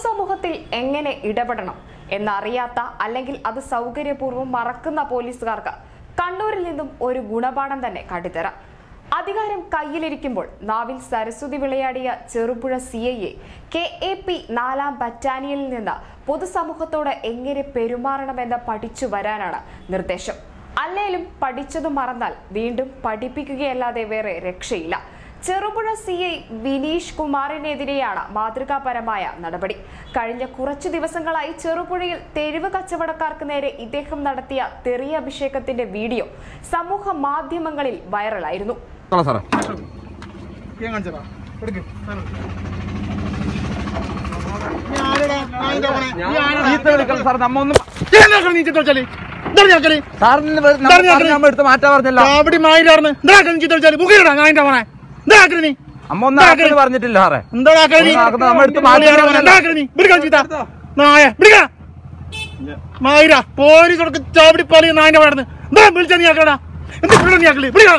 പൊതുസമൂഹത്തിൽ എങ്ങനെ ഇടപെടണം എന്നറിയാത്ത അല്ലെങ്കിൽ അത് സൗകര്യപൂർവ്വം മറക്കുന്ന പോലീസുകാർക്ക് കണ്ണൂരിൽ നിന്നും ഒരു ഗുണപാഠം തന്നെ കാട്ടിത്തരാം അധികാരം കയ്യിലിരിക്കുമ്പോൾ നാവിൽ സരസ്വതി വിളയാടിയ Cherupuzha C I A K A P നാലാം ബറ്റാലിയനിൽ നിന്ന് പൊതുസമൂഹത്തോട് എങ്ങനെ പെരുമാറണമെന്ന് പഠിച്ചു വരാനാണ് നിർദ്ദേശം അല്ലേലും പഠിച്ചത് മറന്നാൽ വീണ്ടും പഠിപ്പിക്കുകയല്ലാതെ വേറെ രക്ഷയില്ല ചെറുപുഴ സി ഐ വിനീഷ് കുമാറിനെതിരെയാണ് മാതൃകാപരമായ നടപടി കഴിഞ്ഞ കുറച്ചു ദിവസങ്ങളായി ചെറുപുഴയിൽ തെരുവ് കച്ചവടക്കാർക്ക് നേരെ ഇദ്ദേഹം നടത്തിയ തെറിയ അഭിഷേകത്തിന്റെ വീഡിയോ സമൂഹ മാധ്യമങ്ങളിൽ വൈറലായിരുന്നു തൊള സാറേ ഞാൻ കാണിച്ചതാ എടുക്ക് സാധനം. നീ ആരെടാ? നായിന്റെ മോനെ. നീ ആരെടാ? ചീത്ത വിളിക്കൽ സാർ നമ്മ ഒന്നും നീ എന്താ ആക്കണെ നീ ചീത്ത വിളിച്ചാല്? എന്താണ് നീ ആക്കല്? സാറിന് എന്താണ് നീ ആക്കല്? നമ്മൾ എടുത്ത് മാറ്റാൻ പറഞ്ഞല്ലോ ചാവടി മായിലാർന്ന്. എന്താ ആക്കല് നീ ചീത്ത വിളിച്ചാല്? മുഖേടാ നായിന്റെ മോനെ. എന്താ ആക്കല് നീ? അമ്മ ഒന്നും ആക്കല് പറഞ്ഞിട്ടില്ല സാറേ എന്താ ആക്കല് നീ? ഒന്നും ആക്കുന്നത് നമ്മൾ എടുത്ത് മാലിയാടെ മോനെ. മാറ്റാൻ എന്താ ആക്കല് നീ? വിളിക്കാൻ ചീത്ത. നായ, വിളിക്കാ. മായിരാ, പോലീസ് കൊടുക്ക് ചാവടി പാലി നായിന്റെ മോനെ. എന്താ വിളിച്ചാ നീ ആക്കടാ? എന്താ വിളിച്ചാ നീ ആക്കല്? വിളിക്കാ.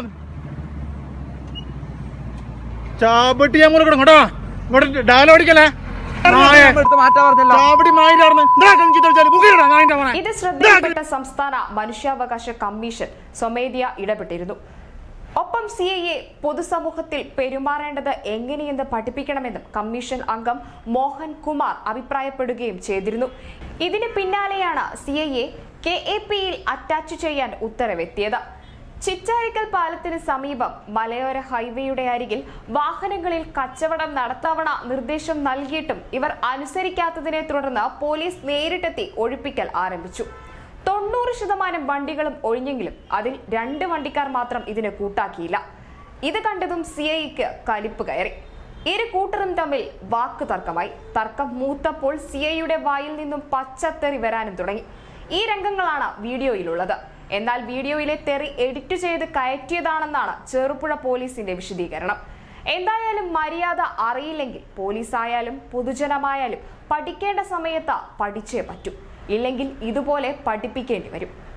ചാവട്ടി ഞാൻ മൂലം കേട്ടോ ഇങ്ങോട്ട് ഡയലോഗ് അടിക്കല്ലേ നായ നമ്മൾ എടുത്ത് മാറ്റാൻ പറഞ്ഞല്ലോ ചാവടി മായിലാർന്ന്. എന്താ ആക്കല് നീ ചീത്ത വിളിച്ചാല്? മുഖേടാ നായിന്റെ മോനെ. ഇത് ശ്രദ്ധയിൽപ്പെട്ട സംസ്ഥാന മനുഷ്യാവകാശ കമ്മീഷൻ സ്വമേധയാ ഇടപെട്ടിരുന്നു ഒപ്പം സി ഐ എ പൊതുസമൂഹത്തിൽ പെരുമാറേണ്ടത് എങ്ങനെയെന്ന് പഠിപ്പിക്കണമെന്നും കമ്മീഷൻ അംഗം മോഹൻ കുമാർ അഭിപ്രായപ്പെടുകയും ചെയ്തിരുന്നു ഇതിന് പിന്നാലെയാണ് C I A K A പിയിൽ അറ്റാച്ച് ചെയ്യാൻ ഉത്തരവെത്തിയത് ചിറ്റാരിക്കൽ പാലത്തിന് സമീപം മലയോര ഹൈവേയുടെ അരികിൽ വാഹനങ്ങളിൽ കച്ചവടം നടത്താവണ നിർദ്ദേശം നൽകിയിട്ടും ഇവർ അനുസരിക്കാത്തതിനെ തുടർന്ന് പോലീസ് നേരിട്ടെത്തി ഒഴിപ്പിക്കൽ ആരംഭിച്ചു തൊണ്ണൂറ് ശതമാനം വണ്ടികളും ഒഴിഞ്ഞെങ്കിലും അതിൽ രണ്ട് വണ്ടിക്കാർ മാത്രം ഇതിന് കൂട്ടാക്കിയില്ല ഇത് കണ്ടതും സി ഐക്ക് കലിപ്പ് കയറി ഇരു കൂട്ടരും തമ്മിൽ വാക്ക് തർക്കമായി തർക്കം മൂത്തപ്പോൾ സി ഐയുടെ വായിൽ നിന്നും പച്ചത്തെറി വരാനും തുടങ്ങി ഈ രംഗങ്ങളാണ് വീഡിയോയിലുള്ളത് എന്നാൽ വീഡിയോയിലെ തെറി എഡിറ്റ് ചെയ്ത് കയറ്റിയതാണെന്നാണ് ചെറുപുഴ പോലീസിന്റെ വിശദീകരണം എന്തായാലും മര്യാദ അറിയില്ലെങ്കിൽ പോലീസായാലും പൊതുജനമായാലും പഠിക്കേണ്ട സമയത്ത് പഠിച്ചേ പറ്റൂ ഇല്ലെങ്കിൽ ഇതുപോലെ പഠിപ്പിക്കേണ്ടി വരും